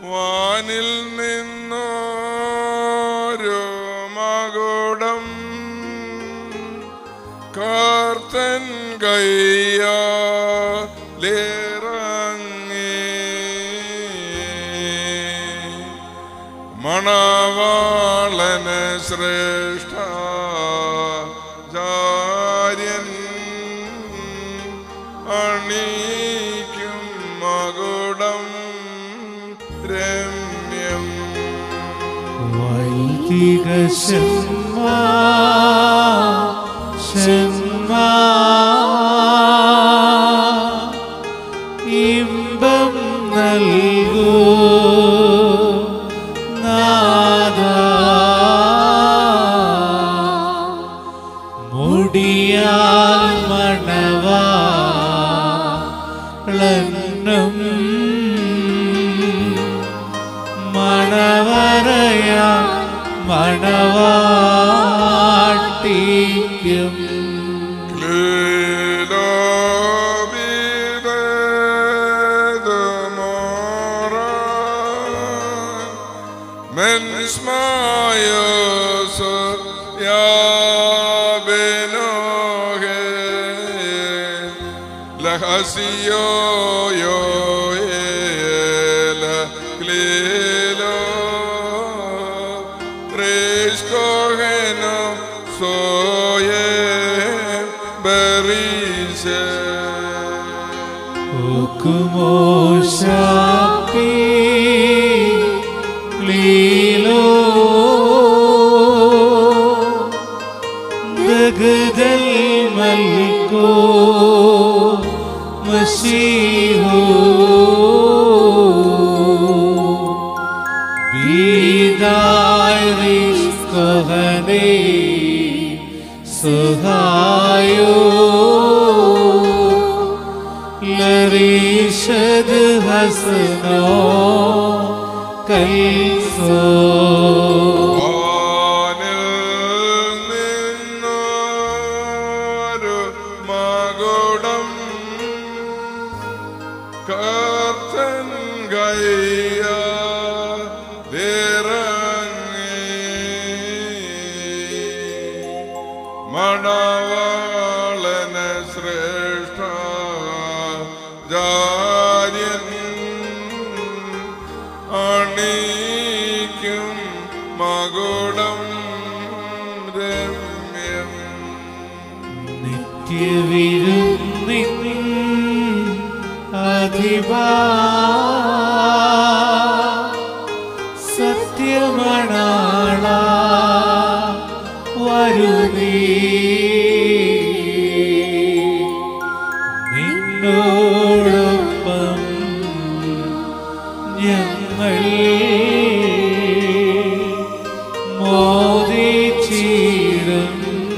വാനിൽ നിന്നോരു മകുടം കാർത്തൻ കയ്യാലിറങ്ങി മണവാളന് ശ്രേഷ്ഠ ജാര്യൻ അണീക്കും മകുടം രമ്യം വൈദിക ശന്മാ ശന്മാ ഇമ്പം നൽകൂ നാദാ മുടിയാൽ മണവാളന്നും മണവറയ മണവാട്ടിക്കും ലഹസിയോ യോ ഏല ക്ലീലോ Riskogenom soye berise ഉക്കുമോശാപ്പി ലീലോ ദഗദൽ മൽക്കോ മസീഹോ ബീദായ് റിസ്കഹനേ സുഹായോ ലറീഷദ് ഹസനോ കൽസോ വാനിൽ നിന്നൊരു മകുടം കർത്തൻ കയ്യ മണവാളന ശ്രേഷ്ഠ ജാര്യൻ അണീക്കും മകുടം രമ്യം നിത്യവിരുന്നിൻ അധിപാ സത്യമണാള വരുന്നീ നിന്നോടൊപ്പം ഞങ്ങൾ മോദിച്ചീരം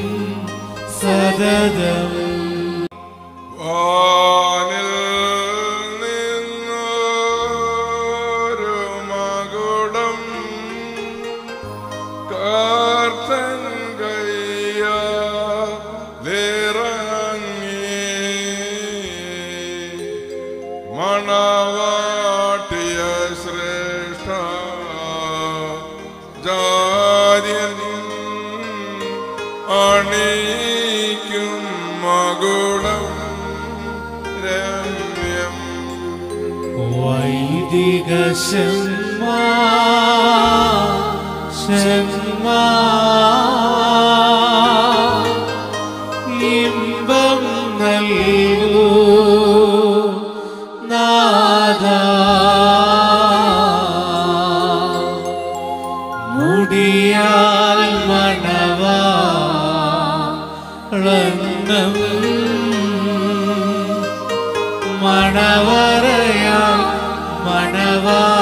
സതതം വാനിൽ നിന്നൊരു മകുടം കാർത്തൻ കയ്യാലിറങ്ങി മണവാട്ടിയ ശ്രേഷ്ഠ ജാര്യൻ അണീക്കും മകുടം രമ്യം വൈദിക ശന്മാ ശന്മാ ഇമ്പം നൽകൂ നാദാ മുടിയാൽ മണവാളന്നം മണവറയാം മണവാട്ടിക്കും